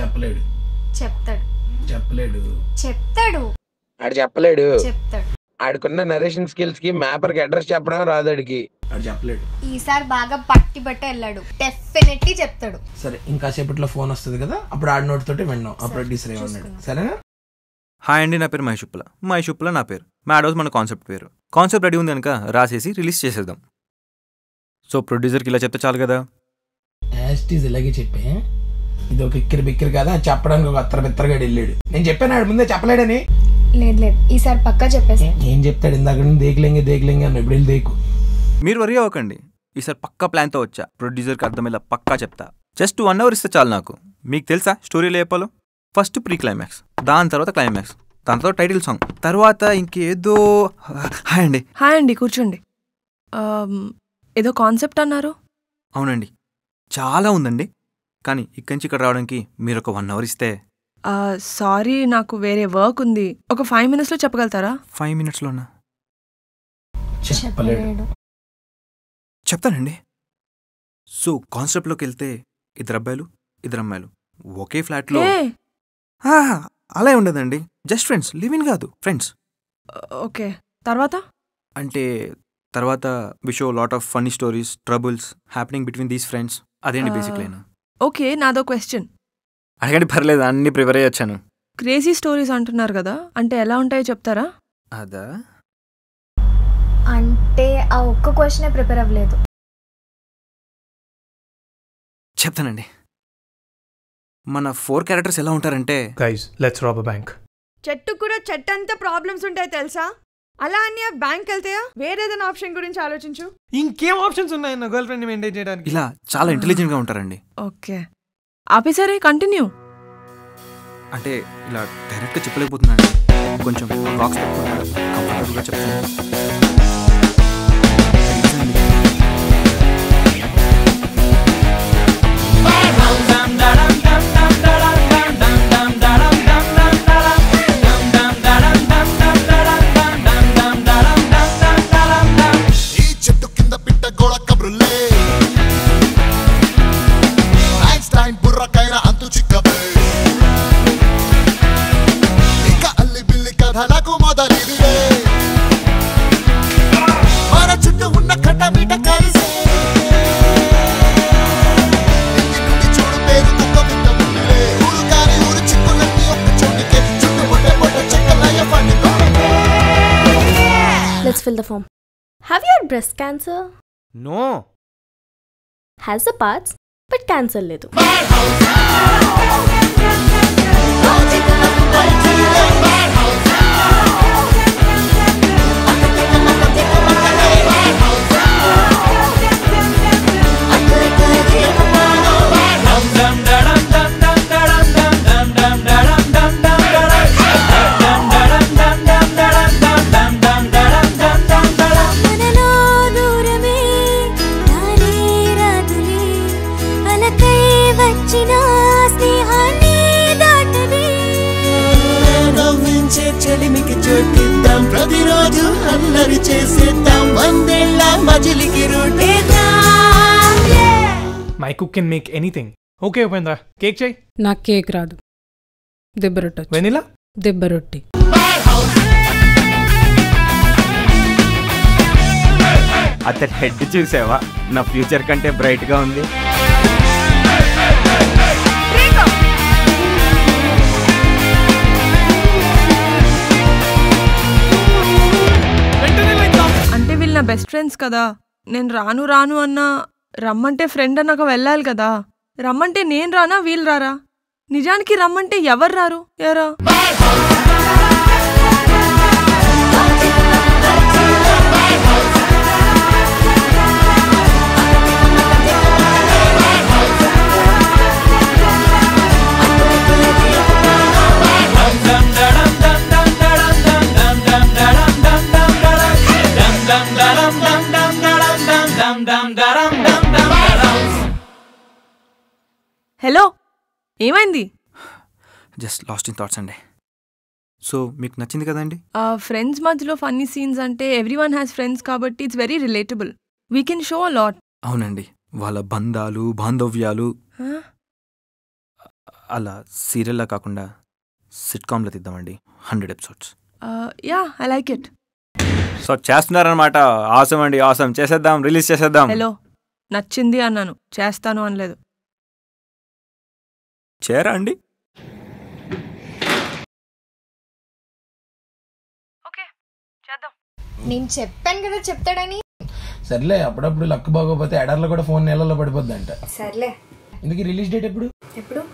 చెప్పలేడు చెప్తాడు చెప్పలేడు చెప్తాడు ఆడు చెప్పలేడు చెప్తాడు ఆడుకున్న నరేషన్ స్కిల్స్ కి మ్యాపర్ కి అడ్రస్ చెప్పడం రాదు ఆడికి ఆడు చెప్పలేడు ఈసారి బాగా పట్టి బట్ట వెళ్ళాడు డెఫినెట్లీ చెప్తాడు సరే ఇంకా సేపట్లో ఫోన్ వస్తుంది కదా అప్పుడు ఆడి నోటి తోటి విన్నాం ఆ ప్రొడ్యూసర్ ఏమన్నాడు సరేనా హాయ్ అండి నా పేరు మహేషుప్ల మహేషుప్ల నా పేరు మ్యాడోస్ మన కాన్సెప్ట్ పేరు కాన్సెప్ట్ రెడీ ఉంది కనుక రాసేసి రిలీజ్ చేసేద్దాం సో ప్రొడ్యూసర్కి ఇలా చెప్తే చాలు కదా యాస్టీజ్ ఇలాగే చెప్పే ఇది ఒక ఇక్కరి బిక్కిరి కదా అది చెప్పడానికి ఒక అత్తర బిత్తరగా వెళ్ళాడు నేను చెప్పాను ఆడు ముందే చెప్పలేడని లేదు లేదు ఈసారి పక్కా చెప్పేసి ఏం చెప్తాడు ఇందాక నుంచి దేకులేంగే దేకులేంగే అన్న ఇప్పుడు వెళ్ళి దేకు మీరు వరి అవ్వకండి ఈసారి పక్కా ప్లాన్తో వచ్చా ప్రొడ్యూసర్కి అర్థమయ్యేలా పక్కా చెప్తా జస్ట్ వన్ అవర్ ఇస్తే చాలు నాకు మీకు తెలుసా స్టోరీలో చెప్పాలో ఫస్ట్ ప్రీ క్లైమాక్స్ దాని తర్వాత క్లైమాక్స్ దాని తర్వాత టైటిల్ సాంగ్ తర్వాత ఇంకేదో హాయ్ అండి హాయ్ అండి కూర్చోండి ఆమ్, ఏదో కాన్సెప్ట్ అన్నారు అవునండి చాలా ఉందండి కానీ ఇక్కడి నుంచి ఇక్కడ రావడానికి మీరు ఒక వన్ అవర్ ఇస్తే ఆ, సారీ నాకు వేరే వర్క్ ఉంది ఒక ఫైవ్ మినిట్స్లో చెప్పగలుగుతారా ఫైవ్ మినిట్స్లోనా చెప్పలేడు చెప్పలేడు చెప్తానండి సో కాన్సెప్ట్లోకి వెళ్తే ఇద్దరు అబ్బాయిలు ఇద్దరు అమ్మాయిలు ఒకే ఫ్లాట్లో ఏ ఆ, అలా ఉండదండి జస్ట్ ఫ్రెండ్స్ లివింగ్ కాదు ఫ్రెండ్స్ ఓకే తర్వాత అంటే తర్వాత we show lot of funny stories troubles happening between these friends అదేంటి ఆ. బేసిక్ లైన్ ఓకే నాదో క్వశ్చన్ అడగండి పర్లేదు అన్ని ప్రిపేర్ అయ్యి వచ్చాను క్రేజీ స్టోరీస్ అంటున్నారు కదా అంటే ఎలా ఉంటాయో చెప్తారా అదా అంటే ఆ ఒక్క క్వశ్చనే ప్రిపేర్ అవ్వలేదు చెప్తానండి మన ఫోర్ క్యారెక్టర్స్ ఎలా ఉంటారంటే Guys, let's rob a bank. చెట్టు కూడా చెట్టు అంతా ప్రాబ్లమ్స్ ఉంటాయి తెలుసా అలా అని ఆ బ్యాంక్ వెళ్తాయా వేరేదైనా ఆప్షన్ గురించి ఆలోచించు ఇంకేం ఆప్షన్స్ ఉన్నాయి నా గర్ల్ ఫ్రెండ్ మెయింటైన్ చేయడానికి ఇలా చాలా ఇంటెలిజెంట్గా ఉంటారండి ఓకే ఆపేసరే కంటిన్యూ అంటే ఇలా డైరెక్ట్గా చెప్పలేకపోతున్నాను కొంచెం బాక్స్ పెట్టుకుంటారు కంఫర్టబుల్గా చెప్తాను ఈ చెట్టు కింద పిట్ట గోడ కబుర్లే ఐన్స్టైన్ బుర్రకైన అంతు చిక్కబే ఇక అల్లి బిల్లి కథలకు మొదలిదిలే మన చుట్టూ ఉన్న కట్ట మీట కలిసే ఇంటి నుండి చూడు పేరు కుక్క పిట్ట పుట్టిలే ఊరు కాని ఊరు చిక్కులన్నీ ఒక్క చోటికే చుట్టూ పొట్ట పొట్ట చెక్కలయ్య పండి Let's fill the form. Have you had breast cancer? No Has the parts, but cancer లేదు మనలో దూరమే తానే రాదులే అలకై వచ్చిన స్నేహాన్ని దాటదే నవ్వించే చెలిమికి చోటిద్దాం ప్రతిరోజు అల్లరి చేసేద్దాం వందేళ్ల మజిలికి రూటేద్దాం my cook can make anything okay Upendra cake చేయి నాకు కేక్ రాదు దెబ్బ రొట్టె వెనిలా దెబ్బ రొట్టి అతని హెడ్ చూసావా నా ఫ్యూచర్ కంటే బ్రైట్గా ఉంది అంటే వీళ్ళు నా బెస్ట్ ఫ్రెండ్స్ కదా నేను రాను రాను అన్నా రమ్మంటే ఫ్రెండ్ అన్నాక వెళ్ళాలి కదా రమ్మంటే నేను రానా వీళ్ళు రారా నిజానికి రమ్మంటే ఎవరు రారు ఎవరా హలో ఏమైంది జస్ట్ లాస్ట్ ఇన్ థాట్స్ అండి సో మీకు నచ్చింది కదండి ఆ ఫ్రెండ్స్ మధ్యలో ఫన్నీ సీన్స్ అంటే ఎవ్రీ వన్ హ్యాస్ ఫ్రెండ్స్ కాబట్టి it's very relatable we can show a lot అవునండి వాళ్ళ బంధాలు బాంధవ్యాలు అలా సీరియల్లా కాకుండా సిట్కామ్లో తీద్దామండి hundred episodes yeah I like it so చేస్తున్నారనమాట ఆసం అండి ఆసం చేసేద్దాం రిలీజ్ చేసేద్దాం హలో నచ్చింది అన్నాను చేస్తాను అనలేదు చేరా అండి నేను చెప్పాను కదా చెప్తాడని సర్లే అప్పుడప్పుడు లక్ బాగోపోతే ఎడర్లో కూడా ఫోన్ నెలలో పడిపోద్ది అంట సర్లే ఇందుకు రిలీజ్ డేట్ ఎప్పుడు ఎప్పుడు